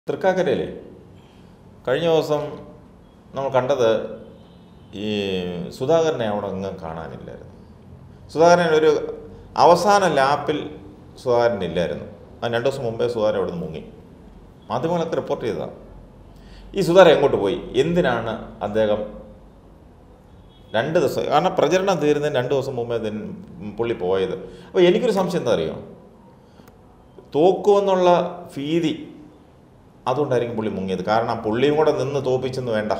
തൃക്കാക്കരയിലെ കഴിഞ്ഞ ദിവസം നമ്മൾ കണ്ടത് ഈ സുധാകരനെ അവിടെ ഒന്നും കാണാനില്ലായിരുന്നു സുധാകരൻ ഒരു അവസാന ലാപ്പിൽ സുധാകരൻ ഇല്ലായിരുന്നു ആ രണ്ട് ദിവസം മുമ്പേ സുധാകരൻ അവിടെ നിന്ന് മുങ്ങി മാധ്യമങ്ങളൊക്കെ റിപ്പോർട്ട് ചെയ്തതാണ് ഈ സുധാകരൻ എങ്ങോട്ട് പോയി എന്തിനാണ് അദ്ദേഹം രണ്ട് ദിവസം കാരണം പ്രചരണം തീരുന്നതിന് രണ്ട് ദിവസം മുമ്പേ ഇതിന് പുള്ളി പോയത് അപ്പോൾ എനിക്കൊരു സംശയം എന്താ അറിയോ തോക്കുമെന്നുള്ള ഭീതി അതുകൊണ്ടായിരിക്കും പുള്ളി മുങ്ങിയത് കാരണം പുള്ളിയും കൂടെ നിന്ന് തോപ്പിച്ചെന്ന് വേണ്ട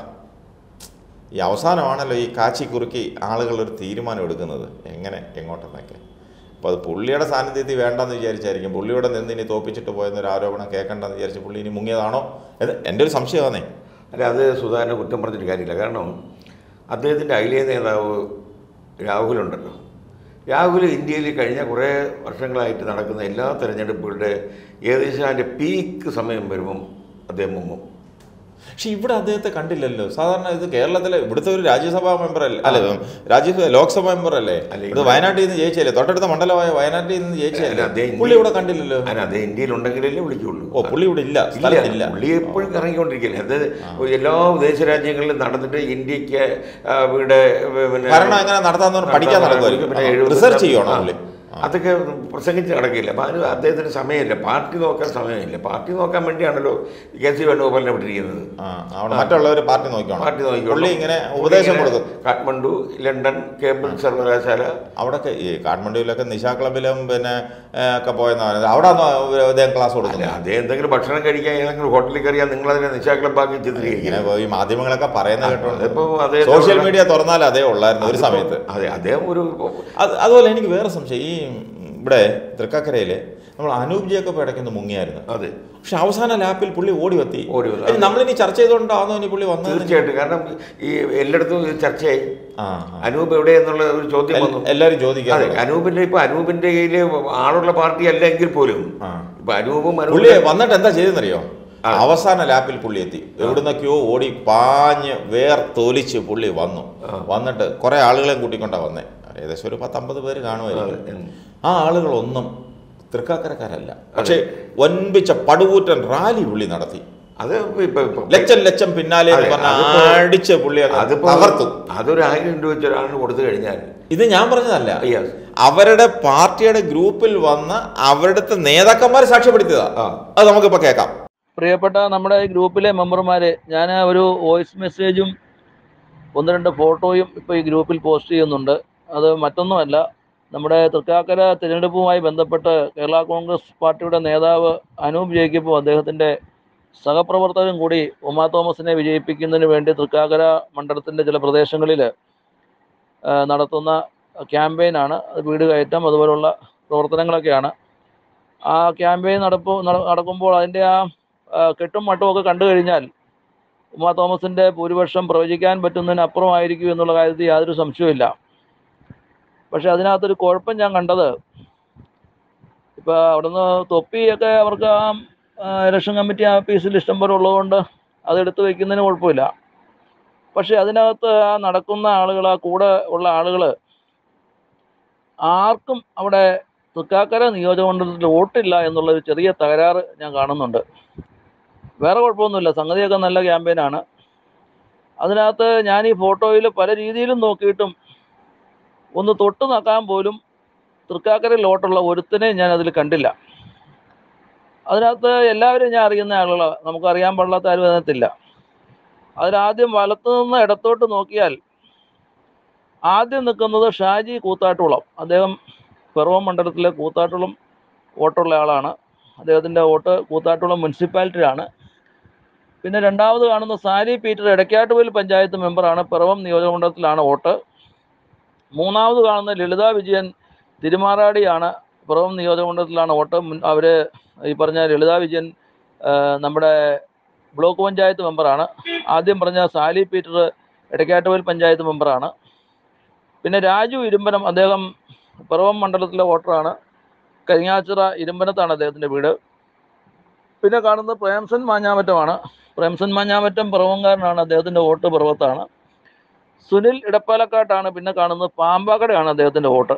ഈ അവസാനമാണല്ലോ ഈ കാച്ചി കുറുക്കി ആളുകൾ ഒരു തീരുമാനം എടുക്കുന്നത് എങ്ങനെ എങ്ങോട്ടെന്നൊക്കെ അപ്പോൾ അത് പുള്ളിയുടെ സാന്നിധ്യത്തിൽ വേണ്ടെന്ന് വിചാരിച്ചായിരിക്കും പുള്ളിയുടെ നിന്ന് ഇനി തോപ്പിച്ചിട്ട് പോയെന്നൊരു ആരോപണം കേൾക്കണ്ടെന്ന് വിചാരിച്ച് പുള്ളി ഇനി മുങ്ങിയതാണോ എന്ന് എൻ്റെ ഒരു സംശയമാണേ അല്ല അത് സുധാകരനെ കുറ്റം പറഞ്ഞിട്ട് കാര്യമില്ല കാരണം അദ്ദേഹത്തിൻ്റെ അഖിലേന്ത്യാ നേതാവ് രാഹുലുണ്ടല്ലോ രാഹുൽ ഇന്ത്യയിൽ കഴിഞ്ഞ കുറേ വർഷങ്ങളായിട്ട് നടക്കുന്ന എല്ലാ തെരഞ്ഞെടുപ്പുകളുടെ ഏകദേശം അതിൻ്റെ പീക്ക് സമയം വരുമ്പം അദ്ദേഹം മുങ്ങും പക്ഷെ ഇവിടെ അദ്ദേഹത്തെ കണ്ടില്ലല്ലോ സാധാരണ ഇത് കേരളത്തിലെ ഇവിടുത്തെ ഒരു രാജ്യസഭാ മെമ്പർ അല്ലേ അല്ല രാജ്യസഭ ലോക്സഭ മെമ്പർ അല്ലേ അല്ല, ഇത് വയനാട്ടിൽ നിന്ന് ജയിച്ചല്ലേ തൊട്ടടുത്ത മണ്ഡലമായ വയനാട്ടിൽ നിന്ന് അല്ല, ജയിച്ചല്ലേ അദ്ദേഹം പുള്ളി ഇവിടെ കണ്ടില്ലല്ലോ അല്ല അദ്ദേഹം ഇന്ത്യയിൽ ഉണ്ടെങ്കിലല്ലേ വിളിക്കുള്ളൂ ഓ പുള്ളി ഇവിടെ ഇല്ല ഇല്ല സ്ഥലത്തില്ല പുള്ളി എപ്പോഴും കറങ്ങിക്കൊണ്ടിരിക്കില്ല അത് എല്ലാ വിദേശ രാജ്യങ്ങളിലും നടന്നിട്ട് ഇന്ത്യക്ക് ആ, ഇവിടെ പിന്നെ ഭരണം എങ്ങനെ നടത്താന്ന് പറഞ്ഞ് പഠിക്കാൻ നടക്കുമായിരിക്കും പിന്നെ ആ, എഴുപത്തി റിസർച്ച് ചെയ്യണോ പുള്ളി അതൊക്കെ പ്രസംഗിച്ച് നടക്കില്ല അപ്പം അതിന് അദ്ദേഹത്തിന് സമയമില്ല പാർട്ടി നോക്കാൻ സമയമില്ല പാർട്ടി നോക്കാൻ വേണ്ടിയാണല്ലോ കെ സി വേണുഗോപാലിനെ വിട്ടിരിക്കുന്നത് ആ അവിടെ മറ്റുള്ളവർ പാർട്ടി നോക്കിക്കോണം പാർട്ടി നോക്കിക്കോളും. പുള്ളി ഇങ്ങനെ പുള്ളി ഉപദേശം ഇങ്ങനെ കൊടുക്കും കാഠ്മണ്ഡു ലണ്ടൻ കേംബ്രിഡ്ജ് സർവകലാശാല അവിടെയൊക്കെ ഈ കാഠ്മണ്ഡുവിലൊക്കെ നിശാ ക്ലബിലും പിന്നെ ഏ, ഒക്കെ പോയെന്ന് പറയുന്നത് അവിടെ അദ്ദേഹം ക്ലാസ് അല്ല കൊടുക്കുന്നത് അദ്ദേഹം എന്തെങ്കിലും ഭക്ഷണം കഴിക്കാൻ ഏതെങ്കിലും ഹോട്ടലിൽ കയറിയാൽ നിങ്ങളതിനെ നിശാ ക്ലബ്ബാക്കി ഇങ്ങനെ ചിത്രീകരിക്കുന്നത് ഈ മാധ്യമങ്ങളൊക്കെ പറയുന്നത് കേട്ടോണ്ട് അതിപ്പോ അതേ സോഷ്യൽ മീഡിയ തുറന്നാൽ അതേ ഉള്ളായിരുന്നു ഒരു സമയത്ത് അതെ അദ്ദേഹം ഒരു അത് അതുപോലെ എനിക്ക് വേറെ സംശയം ഈ ഇവിടെ തൃക്കാക്കരയിൽ നമ്മൾ അനൂപ് ജേക്കബ് ഇടയ്ക്കൊന്ന് മുങ്ങിയായിരുന്നു അതെ പക്ഷെ അവസാന ലാപ്പിൽ പുള്ളി ഓടി വത്തി ഓടി വന്നു. ഇനി നമ്മളിനി ചർച്ച ചെയ്തുകൊണ്ടാണോ ഇനി പുള്ളി വന്നത് തീർച്ചയായിട്ടും കാരണം ഈ എല്ലായിടത്തും ഇത് ചർച്ചയായി ആ ആ. അനൂപ് എവിടെ എന്നുള്ള ഒരു ചോദ്യം എൽ- വന്നു എല്ലാവരും അതെ ചോദിക്കാതെ അനൂപിന്റെ ഇപ്പൊ അനൂപിന്റെ കയ്യിൽ ആളുള്ള പാർട്ടി അല്ല എങ്കിൽ പോലും ആ. ഇപ്പൊ അനൂപും പുള്ളി അനൂപും വന്നിട്ട് എന്താ ചെയ്തെന്നറിയോ അവസാന ലാപ്പിൽ പുള്ളി എത്തി എവിടുന്നൊക്കെയോ ഓടി പാഞ്ഞ് വേർത്തൊലിച്ച് പുള്ളി വന്നു വന്നിട്ട് കുറെ ആളുകളെയും കൂട്ടിക്കൊണ്ടാ വന്നേ ഏകദേശം ഒരു പത്തമ്പത് പേര് കാണുമായിരിക്കും ആ ആളുകളൊന്നും തൃക്കാക്കരക്കാരല്ല പക്ഷേ വൻപിച്ച പടുകൂറ്റൻ റാലി പുള്ളി നടത്തി അത് ഇപ്പൊ ഇപ്പൊ- ലക്ഷം ലക്ഷം പിന്നാലെ എന്ന് അതെ, പറഞ്ഞ് അതിപ്പോ- അടിച്ച് പുള്ളി അങ്ങ് അതിപ്പോ തകർത്തു അതൊരു ആയിരം രൂപ വെച്ച് ഒരാളിന് കൊടുത്തു കഴിഞ്ഞാൽ ഇത് ഞാൻ പറഞ്ഞതല്ല Yes. അവരുടെ പാർട്ടിയുടെ ഗ്രൂപ്പിൽ വന്ന് അവരുടെ നേതാക്കന്മാർ സാക്ഷ്യപ്പെടുത്തിയതാ ആ. അത് നമുക്കിപ്പോ കേൾക്കാം പ്രിയപ്പെട്ട നമ്മുടെ ഈ ഗ്രൂപ്പിലെ മെമ്പർമാരെ ഞാൻ ഒരു വോയിസ് മെസ്സേജും ഒന്ന് രണ്ട് ഫോട്ടോയും ഇപ്പോൾ ഈ ഗ്രൂപ്പിൽ പോസ്റ്റ് ചെയ്യുന്നുണ്ട് അത് മറ്റൊന്നുമല്ല നമ്മുടെ തൃക്കാക്കര തിരഞ്ഞെടുപ്പുമായി ബന്ധപ്പെട്ട് കേരള കോൺഗ്രസ് പാർട്ടിയുടെ നേതാവ് അനൂപ് ജേക്കബും അദ്ദേഹത്തിൻ്റെ സഹപ്രവർത്തകരും കൂടി ഉമാ തോമസിനെ വിജയിപ്പിക്കുന്നതിന് വേണ്ടി തൃക്കാക്കര മണ്ഡലത്തിൻ്റെ ചില പ്രദേശങ്ങളിൽ നടത്തുന്ന ക്യാമ്പയിനാണ് അത് വീട് കയറ്റം അതുപോലുള്ള പ്രവർത്തനങ്ങളൊക്കെയാണ് ആ ക്യാമ്പയിൻ നടപ്പ് നട- നടക്കുമ്പോൾ അതിൻ്റെ ആ ആ, കെട്ടും മട്ടും ഒക്കെ കണ്ടു കഴിഞ്ഞാൽ ഉമാ തോമസിന്റെ ഭൂരിപക്ഷം പ്രവചിക്കാൻ പറ്റുന്നതിനപ്പുറമായിരിക്കും എന്നുള്ള കാര്യത്തിൽ യാതൊരു സംശയവുമില്ല പക്ഷെ അതിനകത്തൊരു കുഴപ്പം ഞാൻ കണ്ടത് ഇപ്പൊ അവിടുന്ന് തൊപ്പിയൊക്കെ അവർക്ക് ആ ആ, ഇലക്ഷൻ കമ്മിറ്റി ഓഫീസിൽ ഇഷ്ടം പോലെ ഉള്ളതുകൊണ്ട് അത് എടുത്തു വെക്കുന്നതിന് കുഴപ്പമില്ല പക്ഷെ അതിനകത്ത് ആ നടക്കുന്ന ആളുകൾ ആ കൂടെ ഉള്ള ആളുകൾ ആർക്കും അവിടെ തൃക്കാക്കര നിയോജകമണ്ഡലത്തിൽ വോട്ടില്ല എന്നുള്ള ഒരു ചെറിയ തകരാറ് ഞാൻ കാണുന്നുണ്ട് വേറെ കുഴപ്പമൊന്നുമില്ല സംഗതിയൊക്കെ നല്ല ക്യാമ്പയിനാണ് അതിനകത്ത് ഞാൻ ഈ ഫോട്ടോയിൽ പല രീതിയിലും നോക്കിയിട്ടും ഒന്ന് തൊട്ട് നോക്കാൻ പോലും തൃക്കാക്കരയിൽ വോട്ടുള്ള ഒരുത്തനെ ഞാൻ അതിൽ കണ്ടില്ല അതിനകത്ത് എല്ലാവരും ഞാൻ അറിയുന്ന ആളുകളാണ് നമുക്കറിയാൻ പാടില്ലാത്ത ആരും അതിനകത്തില്ല അതിലാദ്യം വലത്തു നിന്ന് ഇടത്തോട്ട് നോക്കിയാൽ ആദ്യം നിൽക്കുന്നത് ഷാജി കൂത്താട്ടുളം അദ്ദേഹം പിറവം മണ്ഡലത്തിലെ കൂത്താട്ടുളം വോട്ടുള്ള ആളാണ് അദ്ദേഹത്തിൻ്റെ വോട്ട് കൂത്താട്ടുളം മുനിസിപ്പാലിറ്റിയിലാണ് പിന്നെ രണ്ടാമത് കാണുന്ന സാലി പീറ്റർ എടക്കാട്ടുപയിൽ പഞ്ചായത്ത് മെമ്പറാണ് പിറവം നിയോജകമണ്ഡലത്തിലാണ് വോട്ട് മൂന്നാമത് കാണുന്ന ലളിത വിജയൻ തിരുമാറാടിയാണ് പിറവം നിയോജകമണ്ഡലത്തിലാണ് വോട്ട് മുൻ- അവര് ഈ പറഞ്ഞ ലളിത വിജയൻ ആ, നമ്മുടെ ബ്ലോക്ക് പഞ്ചായത്ത് മെമ്പറാണ് ആദ്യം പറഞ്ഞ സാലി പീറ്റർ എടക്കാട്ടുപയിൽ പഞ്ചായത്ത് മെമ്പറാണ് പിന്നെ രാജു ഇരുമ്പനം അദ്ദേഹം പിറവം മണ്ഡലത്തിലെ വോട്ടറാണ് കരിങ്ങാച്ചിറ ഇരുമ്പനത്താണ് അദ്ദേഹത്തിൻ്റെ വീട് പിന്നെ കാണുന്നത് പ്രേംസൻ മാഞ്ഞാമറ്റമാണ് പ്രേംസൻ മാഞ്ഞാമറ്റം പിറവംകാരനാണ് അദ്ദേഹത്തിൻ്റെ വോട്ട് പിറവത്താണ് സുനിൽ ഇടപ്പാലക്കാട്ടാണ് പിന്നെ കാണുന്നത് പാമ്പാക്കടയാണ് അദ്ദേഹത്തിൻ്റെ വോട്ട്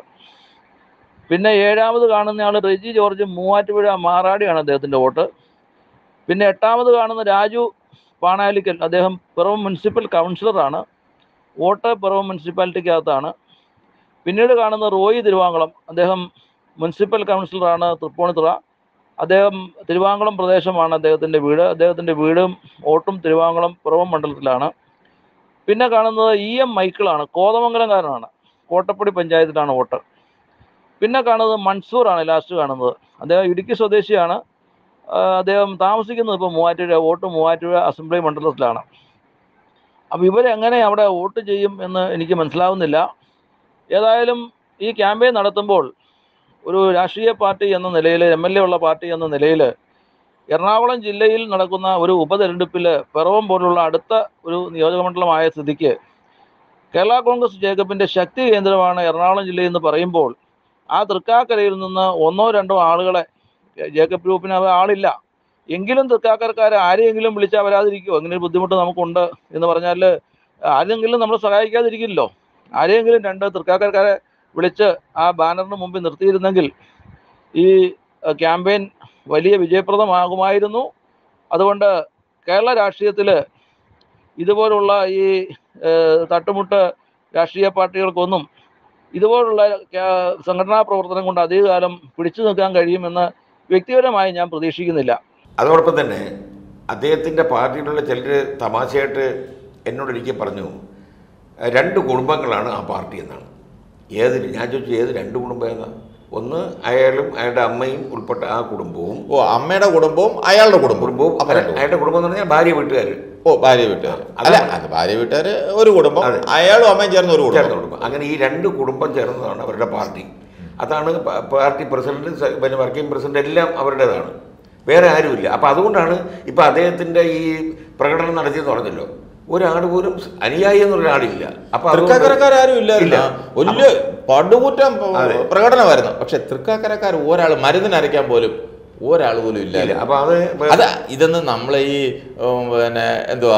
പിന്നെ ഏഴാമത് കാണുന്ന ആൾ റെജി ജോർജ് മൂവാറ്റുപുഴ മാറാടിയാണ് അദ്ദേഹത്തിൻ്റെ വോട്ട് പിന്നെ എട്ടാമത് കാണുന്ന രാജു പാണാലിക്കൽ അദ്ദേഹം പിറവം മുനിസിപ്പൽ കൗൺസിലറാണ് വോട്ട് പിറവം മുനിസിപ്പാലിറ്റിക്കകത്താണ് പിന്നീട് കാണുന്ന റോയി തിരുവാങ്കുളം അദ്ദേഹം മുനിസിപ്പൽ കൗൺസിലറാണ് തൃപ്പൂണിത്തുറ അദ്ദേഹം തിരുവാങ്കുളം പ്രദേശമാണ് അദ്ദേഹത്തിൻ്റെ വീട് അദ്ദേഹത്തിൻ്റെ വീടും വോട്ടും തിരുവാങ്കുളം പിറവം മണ്ഡലത്തിലാണ് പിന്നെ കാണുന്നത് ഇ എം മൈക്കിളാണ് കോതമംഗലംകാരനാണ് കോട്ടപ്പടി പഞ്ചായത്തിലാണ് വോട്ട് പിന്നെ കാണുന്നത് മൻസൂറാണ് ലാസ്റ്റ് കാണുന്നത് അദ്ദേഹം ഇടുക്കി സ്വദേശിയാണ് ആ, അദ്ദേഹം താമസിക്കുന്നത് ഇപ്പോൾ മൂവാറ്റുപുഴ വോട്ട് മൂവാറ്റുപുഴ അസംബ്ലി മണ്ഡലത്തിലാണ് അപ്പോൾ ഇവരെങ്ങനെ അവിടെ വോട്ട് ചെയ്യും എന്ന് എനിക്ക് മനസ്സിലാവുന്നില്ല ഏതായാലും ഈ ക്യാമ്പയിൻ നടത്തുമ്പോൾ ഒരു രാഷ്ട്രീയ പാർട്ടി എന്ന നിലയിൽ എം എൽ എ ഉള്ള പാർട്ടി എന്ന നിലയിൽ എറണാകുളം ജില്ലയിൽ നടക്കുന്ന ഒരു ഉപതെരഞ്ഞെടുപ്പിൽ പിറവം പോലുള്ള അടുത്ത ഒരു നിയോജകമണ്ഡലമായ സ്ഥിതിക്ക് കേരള കോൺഗ്രസ് ജേക്കബിൻ്റെ ശക്തി കേന്ദ്രമാണ് എറണാകുളം ജില്ലയിൽ എന്ന് പറയുമ്പോൾ ആ തൃക്കാക്കരയിൽ നിന്ന് ഒന്നോ രണ്ടോ ആളുകളെ ജേക്കബ് ഗ്രൂപ്പിന് അത് ആളില്ല എങ്കിലും തൃക്കാക്കരക്കാരെ ആരെയെങ്കിലും വിളിച്ചാൽ വരാതിരിക്കുമോ അങ്ങനെ ഒരു ബുദ്ധിമുട്ട് നമുക്കുണ്ട് എന്ന് പറഞ്ഞാൽ ആരെങ്കിലും നമ്മൾ സഹായിക്കാതിരിക്കില്ലല്ലോ ആരെയെങ്കിലും രണ്ട് തൃക്കാക്കരക്കാരെ വിളിച്ച് ആ ബാനറിന് മുമ്പിൽ നിർത്തിയിരുന്നെങ്കിൽ ഈ ക്യാമ്പയിൻ വലിയ വിജയപ്രദമാകുമായിരുന്നു അതുകൊണ്ട് കേരള രാഷ്ട്രീയത്തിൽ ഇതുപോലുള്ള ഈ ഏഹ്, തട്ടുമുട്ട് രാഷ്ട്രീയ പാർട്ടികൾക്കൊന്നും ഇതുപോലുള്ള ക്യാ- സംഘടനാ പ്രവർത്തനം കൊണ്ട് അധികകാലം പിടിച്ചു നിൽക്കാൻ കഴിയുമെന്ന് വ്യക്തിപരമായി ഞാൻ പ്രതീക്ഷിക്കുന്നില്ല അതോടൊപ്പം തന്നെ അദ്ദേഹത്തിൻ്റെ പാർട്ടിയിലുള്ള ചിലർ തമാശയായിട്ട് എന്നോട് ഒരിക്കൽ പറഞ്ഞു രണ്ട് കുടുംബങ്ങളാണ് ആ പാർട്ടി എന്നാണ് ഏതിൽ ഞാൻ ചോദിച്ചു ഏത് രണ്ട് കുടുംബം ഏതാ ഒന്ന് അയാളും അയാളുടെ അമ്മയും ഉൾപ്പെട്ട ആ കുടുംബവും ഓ അമ്മയുടെ കുടുംബവും അയാളുടെ കുടുംബവും കുടുംബവും അപ്പൊ രണ്ട് കുടുംബം. അയാളുടെ കുടുംബം എന്ന് പറഞ്ഞാൽ ഭാര്യ വീട്ടുകാർ ഓ ഭാര്യ വീട്ടുകാർ അതാണ്. അല്ല അത് ഭാര്യ വീട്ടുകാർ ഒരു കുടുംബം അതെ. അയാളും അമ്മയും ചേർന്ന് ഒരു ചേർന്ന കുടുംബം കുടുംബം അങ്ങനെ ഈ രണ്ട് കുടുംബം ചേർന്നതാണ് അവരുടെ പാർട്ടി അതാണ് പ- പാർട്ടി പ്രസിഡന്റ് സ- പിന്നെ വർക്കിംഗ് പ്രസിഡന്റ് എല്ലാം അവരുടേതാണ് വേറെ ആരുമില്ല അപ്പം അതുകൊണ്ടാണ് ഇപ്പം അദ്ദേഹത്തിൻ്റെ ഈ പ്രകടനം നടത്തിയെന്ന് പറഞ്ഞല്ലോ ഒരാൾ പോലും അനുയായി എന്നൊരാളില്ല അപ്പം തൃക്കാക്കരക്കാരും ഇല്ല. ഇല്ലായിരുന്നു വലിയ പടുകൂറ്റം അതെ. പ്രകടനമായിരുന്നു പക്ഷെ തൃക്കാക്കരക്കാർ ഒരാൾ മരുന്നിനരയ്ക്കാൻ പോലും ഒരാൾ പോലും ഇല്ല ഇല്ല അപ്പം അത് അത് ഇതൊന്നും നമ്മളെ ഈ ഉം, പിന്നെ എന്തുവാ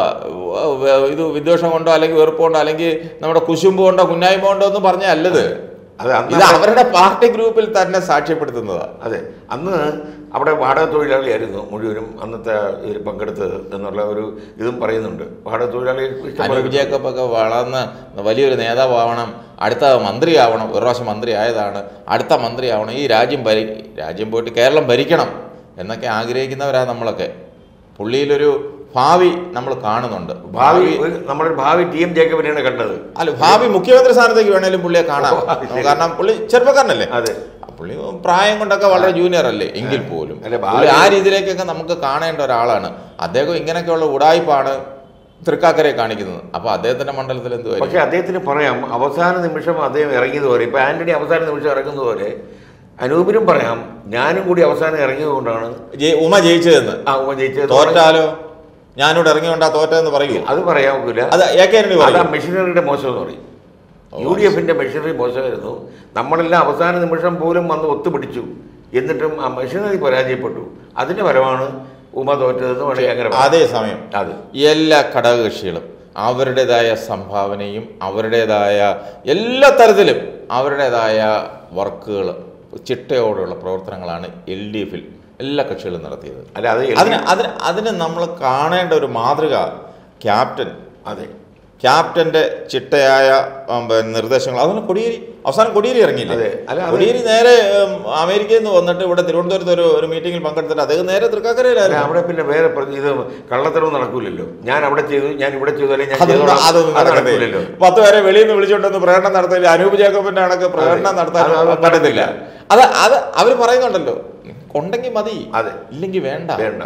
വ- ഇത് വിദ്വേഷം കൊണ്ടോ അല്ലെങ്കിൽ വെറുപ്പ് കൊണ്ടോ അല്ലെങ്കിൽ നമ്മുടെ കുശുമ്പ് കൊണ്ടോ കുന്നായ്മ കൊണ്ടോ ഒന്നും പറഞ്ഞ അല്ലത് അത് അന്ന് ഇത് അവരുടെ പാർട്ടി ഗ്രൂപ്പിൽ തന്നെ സാക്ഷ്യപ്പെടുത്തുന്നതാ അതെ അന്ന് അവിടെ വാടക തൊഴിലാളിയായിരുന്നു മുഴുവനും അന്നത്തെ ഇതിൽ പങ്കെടുത്തത് എന്നുള്ള ഒരു ഇതും പറയുന്നുണ്ട് വാടക തൊഴിലാളികൾ ഇഷ്ടംപോലെ അനൂപ് ജേക്കബ് ഒക്കെ വളർന്ന് വലിയൊരു നേതാവാവണം അടുത്ത മന്ത്രിയാവണം ഒരു പ്രാവശ്യം മന്ത്രി ആയതാണ് അടുത്ത മന്ത്രിയാവണം ഈ രാജ്യം ഭരി രാജ്യം പോയിട്ട് കേരളം ഭരിക്കണം എന്നൊക്കെ ആഗ്രഹിക്കുന്നവരാണ് നമ്മളൊക്കെ പുള്ളിയിലൊരു ഭാവി നമ്മൾ കാണുന്നുണ്ട് ഭാവി ഒരു- നമ്മുടെ ഭാവി ടി എം ജേക്കബിനെയാണ് കണ്ടത് അല്ല ഭാവി മുഖ്യമന്ത്രി സ്ഥാനത്തേക്ക് വേണേലും പുള്ളിയെ കാണാം ഓ, അത് ശരി. കാരണം പുള്ളി ചെറുപ്പക്കാരനല്ലേ അതെ ആ പുള്ളി പ്രായം കൊണ്ടൊക്കെ വളരെ ജൂനിയർ അല്ലേ എങ്കിൽ പോലും അല്ല, ഭാവി- പുള്ളി ആ രീതിയിലേക്കൊക്കെ നമുക്ക് കാണേണ്ട ഒരാളാണ് അദ്ദേഹം ഇങ്ങനെയൊക്കെയുള്ള ഉടായ്പാണ് തൃക്കാക്കരെ കാണിക്കുന്നത് അപ്പൊ അദ്ദേഹത്തിന്റെ മണ്ഡലത്തിൽ എന്തുവായിരിക്കും പക്ഷെ അദ്ദേഹത്തിന് പറയാം അവസാന നിമിഷം അദ്ദേഹം ഇറങ്ങിയതുപോലെ ഇപ്പൊ ആന്റണി അവസാന നിമിഷം ഇറങ്ങുന്നതുപോലെ അനൂപിനും പറയാം ഞാനും കൂടി അവസാനം ഇറങ്ങിയതുകൊണ്ടാണ് ജയി- ഉമ ജയിച്ചതെന്ന് ആ ഉമ്മ ജയിച്ചത് തോറ്റാലോ ഞാനിവിടെ ഇറങ്ങിയോണ്ടാ തോറ്റതെന്ന് പറയൂ അത് പറയാൻ അത് എ കെ ആന്റണി അതാ പറയും മെഷീനറിയുടെ മോശം എന്ന് പറയും യു ഡി എഫിന്റെ മെഷീനറി മോശമായിരുന്നു നമ്മളെല്ലാം അവസാന നിമിഷം പോലും വന്ന് ഒത്തുപിടിച്ചു എന്നിട്ടും ആ മെഷീനറി പരാജയപ്പെട്ടു അതിന്റെ പരമാണ് ഉമ തോറ്റതെന്ന് വേണമെങ്കിൽ അങ്ങനെ പറയാം. അതേസമയം അത് എല്ലാ ഘടകകക്ഷികളും അവരുടേതായ സംഭാവനയും അവരുടേതായ എല്ലാ തരത്തിലും അവരുടേതായ വർക്കുകൾ ചിട്ടയോടെയുള്ള പ്രവർത്തനങ്ങളാണ് എൽ ഡി എഫിൽ എല്ലാ കക്ഷികളും നടത്തിയത് അല്ല അത് എൽ- അതിന് അതിന് അതിന് നമ്മൾ കാണേണ്ട ഒരു മാതൃക ക്യാപ്റ്റൻ അതെ ക്യാപ്റ്റന്റെ ചിട്ടയായ ഉം, പിന്നെ നിർദ്ദേശങ്ങൾ അതാണ് കൊടിയേരി അവസാനം കൊടിയേരി ഇറങ്ങിയില്ലേ അതെ. അല്ല, അത് കൊടിയേരി നേരെ ഉം, അമേരിക്കയിൽ നിന്ന് വന്നിട്ട് ഇവിടെ തിരുവനന്തപുരത്ത് ഒരു ഒരു മീറ്റിംഗിൽ പങ്കെടുത്തിട്ട് അദ്ദേഹം നേരെ അല്ല, തൃക്കാക്കരയിലായിരുന്നു അവിടെ പിന്നെ വേറെ പ്ര- ഇത് കള്ളത്തരവ് നടക്കൂലല്ലോ ഞാൻ അവിടെ ചെയ്തു ഞാൻ ഇവിടെ ചെയ്തു അല്ലെങ്കിൽ ഞാൻ അതൊന്നും ചെയ്തോളാം. അതൊന്നും അത് നടക്കത്തില്ല നടക്കൂലല്ലോ പത്ത് പേരെ വെളിയിൽ നിന്ന് വിളിച്ചുകൊണ്ടൊന്ന് പ്രകടനം നടത്തില്ല അനൂപ് ജേക്കബിന്റെ കണക്ക് പ്രകടനം അതെ. നടത്താൻ അത് അത് പറ്റത്തില്ല അത് അത് അവർ പറയുന്നുണ്ടല്ലോ കൊണ്ടെങ്കിൽ മതി അതെ. ഇല്ലെങ്കിൽ വേണ്ട വേണ്ട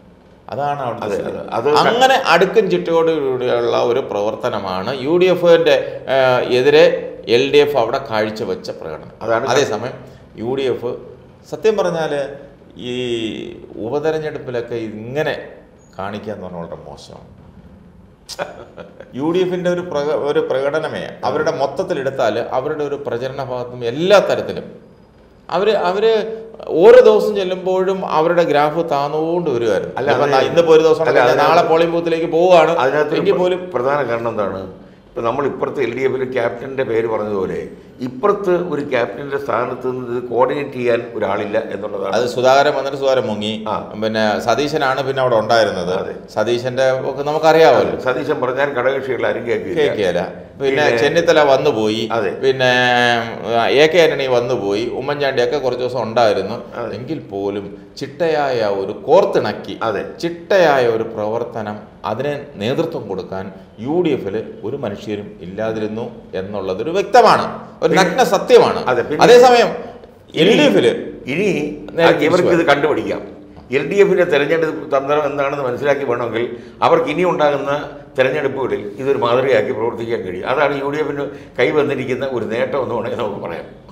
അതാണ് അതെ, അവിടുത്തെ സ്ഥിതി. അതെ. അത് അങ്ങനെ അടുക്കും ചിട്ടയോടുകൂടിയുള്ള ഒരു പ്രവർത്തനമാണ് യു ഡി എഫിന്റെ എതിരെ എൽ ഡി എഫ് അവിടെ കാഴ്ചവെച്ച പ്രകടനം അതാണ് അതേസമയം യു ഡി എഫ് സത്യം പറഞ്ഞാൽ ഈ ഉപതെരഞ്ഞെടുപ്പിലൊക്കെ ഇങ്ങനെ കാണിക്കുക എന്ന് പറഞ്ഞാൽ വളരെ മോശമാണ് യു ഡി എഫിൻ്റെ ഒരു പ്രക ഒരു പ്രകടനമേ അവരുടെ മൊത്തത്തിലെടുത്താൽ അവരുടെ ഒരു പ്രചരണ ഭാഗത്തും എല്ലാ തരത്തിലും അവർ അവർ ഓരോ ദിവസം ചെല്ലുമ്പോഴും അവരുടെ ഗ്രാഫ് താന്നുകൊണ്ട് വരുമായിരുന്നു അല്ല, ഇപ്പം അത് ഇന്നിപ്പോൾ ഒരു ദിവസം അല്ല, കഴിഞ്ഞാൽ അതിനകത്ത് നാളെ പോളിംഗ് ബൂത്തിലേക്ക് പോവുകയാണ് അതിനകത്ത് എങ്കിൽ പോലും പ്രധാന കാരണം എന്താണ് ഇപ്പം നമ്മൾ ഇപ്പുറത്ത് എൽ ഡി എഫിൽ ക്യാപ്റ്റൻ്റെ പേര് പറഞ്ഞതുപോലെ ഇപ്പുറത്ത് ഒരു ക്യാപ്റ്റൻ്റെ സ്ഥാനത്ത് നിന്ന് ഇത് കോർഡിനേറ്റ് ചെയ്യാൻ ഒരാളില്ല എന്നുള്ളതാണ് അത് സുധാകരൻ വന്നിട്ട് സുധാകരൻ മുങ്ങി ആ. പിന്നെ സതീശനാണ് പിന്നെ അവിടെ ഉണ്ടായിരുന്നത് അതെ. സതീശന്റെ ഒക്കെ നമുക്കറിയാമല്ലോ സതീശൻ പറഞ്ഞാൽ ഘടകകക്ഷികൾ ആരും കേൾക്കില്ല കേൾക്കുകയില്ല പിന്നെ പിന്നെ- ചെന്നിത്തല വന്നുപോയി അതെ. പിന്നെ എ കെ ആന്റണി വന്നുപോയി ഉമ്മൻചാണ്ടിയൊക്കെ കുറച്ച് ദിവസം ഉണ്ടായിരുന്നു അതെ. എങ്കിൽ പോലും ചിട്ടയായ ഒരു കോർത്തിണക്കി അതെ. ചിട്ടയായ ഒരു പ്രവർത്തനം അതിന് നേതൃത്വം കൊടുക്കാൻ യു ഡി എഫിൽ ഒരു മനുഷ്യരും ഇല്ലാതിരുന്നു എന്നുള്ളത് ഒരു വ്യക്തമാണ് ഒരു പിന്നെ- നഗ്ന സത്യമാണ് അതെ, പിന്നെ- അതേസമയം എൽ ഡി എഫില് ഇനി നേരെ തിരിച്ചു ഇവർക്ക് ഇത് വരാം. കണ്ടുപിടിക്കാം എൽ ഡി എഫിന്റെ തെരഞ്ഞെടുപ്പ് തന്ത്രം എന്താണെന്ന് മനസ്സിലാക്കി വേണമെങ്കിൽ അവർക്ക് ഇനി ഉണ്ടാകുന്ന തെരഞ്ഞെടുപ്പുകളിൽ ഇതൊരു മാതൃകയാക്കി പ്രവർത്തിക്കാൻ കഴിയും അതാണ് യു ഡി എഫിന് കൈവന്നിരിക്കുന്ന ഒരു നേട്ടം എന്ന് വേണമെങ്കിൽ നമുക്ക് പറയാം